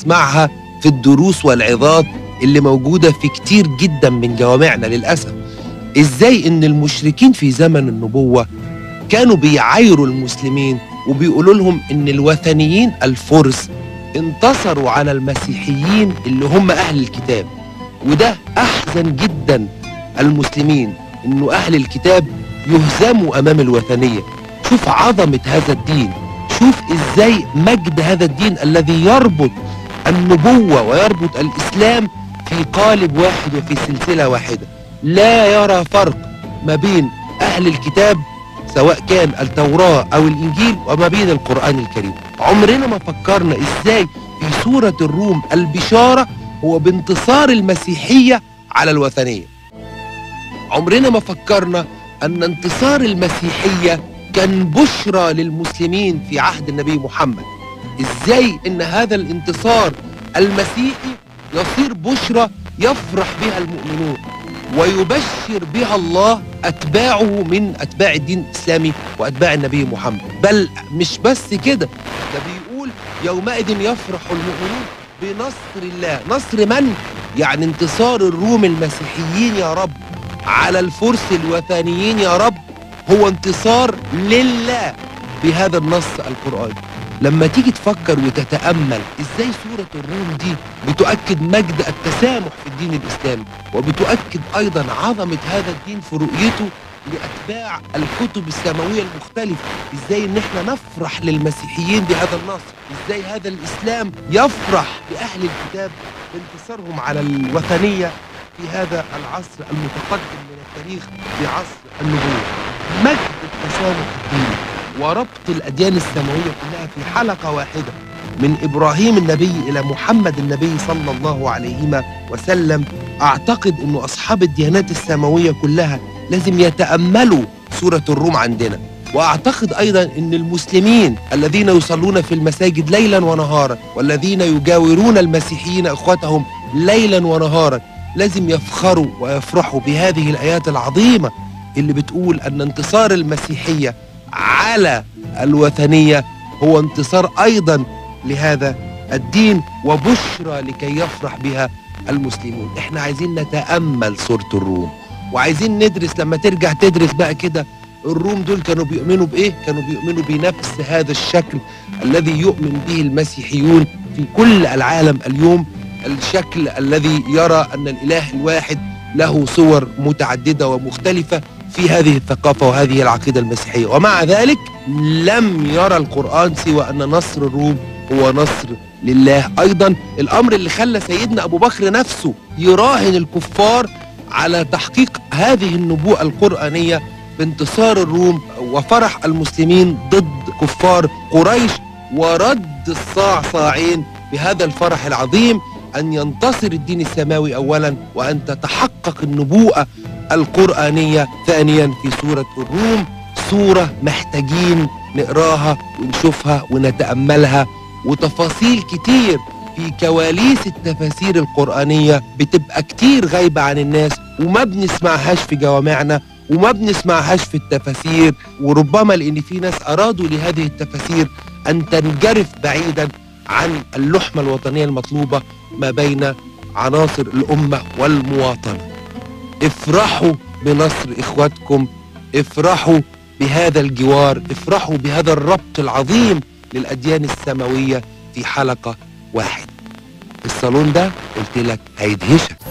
بنسمعها في الدروس والعظات اللي موجودة في كتير جدا من جوامعنا للأسف إزاي إن المشركين في زمن النبوة كانوا بيعايروا المسلمين وبيقولوا لهم إن الوثنيين الفرس انتصروا على المسيحيين اللي هم أهل الكتاب وده أحزن جدا المسلمين إنه أهل الكتاب يهزموا أمام الوثنية شوف عظمة هذا الدين شوف إزاي مجد هذا الدين الذي يربط النبوة ويربط الإسلام في قالب واحد وفي سلسلة واحدة لا يرى فرق ما بين أهل الكتاب سواء كان التوراة أو الإنجيل وما بين القرآن الكريم عمرنا ما فكرنا إزاي في سورة الروم البشارة هو بانتصار المسيحية على الوثنية عمرنا ما فكرنا أن انتصار المسيحية كان بشرى للمسلمين في عهد النبي محمد إزاي أن هذا الانتصار المسيحي يصير بشرى يفرح بها المؤمنون ويبشر بها الله أتباعه من أتباع الدين الإسلامي وأتباع النبي محمد بل مش بس كده ده بيقول يومئذ يفرح المؤمنون بنصر الله نصر من؟ يعني انتصار الروم المسيحيين يا رب على الفرس الوثنيين يا رب هو انتصار لله بهذا النص القرآني لما تيجي تفكر وتتأمل ازاي سورة الروم دي بتؤكد مجد التسامح في الدين الإسلامي وبتؤكد أيضا عظمة هذا الدين في رؤيته لأتباع الكتب السماوية المختلفة ازاي ان احنا نفرح للمسيحيين بهذا النص ازاي هذا الإسلام يفرح لأهل الكتاب بانتصارهم على الوثنية في هذا العصر المتقدم من التاريخ في عصر النبوة مجد التسامح الديني وربط الأديان السماوية كلها في حلقة واحدة من إبراهيم النبي إلى محمد النبي صلى الله عليه وسلم أعتقد أن أصحاب الديانات السماوية كلها لازم يتأملوا سورة الروم عندنا وأعتقد أيضا أن المسلمين الذين يصلون في المساجد ليلا ونهارا والذين يجاورون المسيحيين إخوتهم ليلا ونهارا لازم يفخروا ويفرحوا بهذه الآيات العظيمة اللي بتقول أن انتصار المسيحية على الوثنية هو انتصار أيضا لهذا الدين وبشرى لكي يفرح بها المسلمون احنا عايزين نتأمل سورة الروم وعايزين ندرس لما ترجع تدرس بقى كده الروم دول كانوا بيؤمنوا بإيه؟ كانوا بيؤمنوا بنفس هذا الشكل الذي يؤمن به المسيحيون في كل العالم اليوم الشكل الذي يرى أن الإله الواحد له صور متعددة ومختلفة في هذه الثقافة وهذه العقيدة المسيحية ومع ذلك لم يرى القرآن سوى أن نصر الروم هو نصر لله أيضا الأمر اللي خلى سيدنا أبو بكر نفسه يراهن الكفار على تحقيق هذه النبوءة القرآنية بانتصار الروم وفرح المسلمين ضد كفار قريش ورد الصاع صاعين بهذا الفرح العظيم أن ينتصر الدين السماوي أولا وأن تتحقق النبوءة القرآنية ثانيا في سورة الروم سورة محتاجين نقراها ونشوفها ونتأملها وتفاصيل كتير في كواليس التفاسير القرآنية بتبقى كتير غايبة عن الناس وما بنسمعهاش في جوامعنا وما بنسمعهاش في التفاسير وربما لأن في ناس أرادوا لهذه التفاسير أن تنجرف بعيدا عن اللحمة الوطنية المطلوبة ما بين عناصر الأمة والمواطنة افرحوا بنصر إخواتكم افرحوا بهذا الجوار افرحوا بهذا الربط العظيم للأديان السماوية في حلقة واحدة الصالون ده قلت لك هيدهشك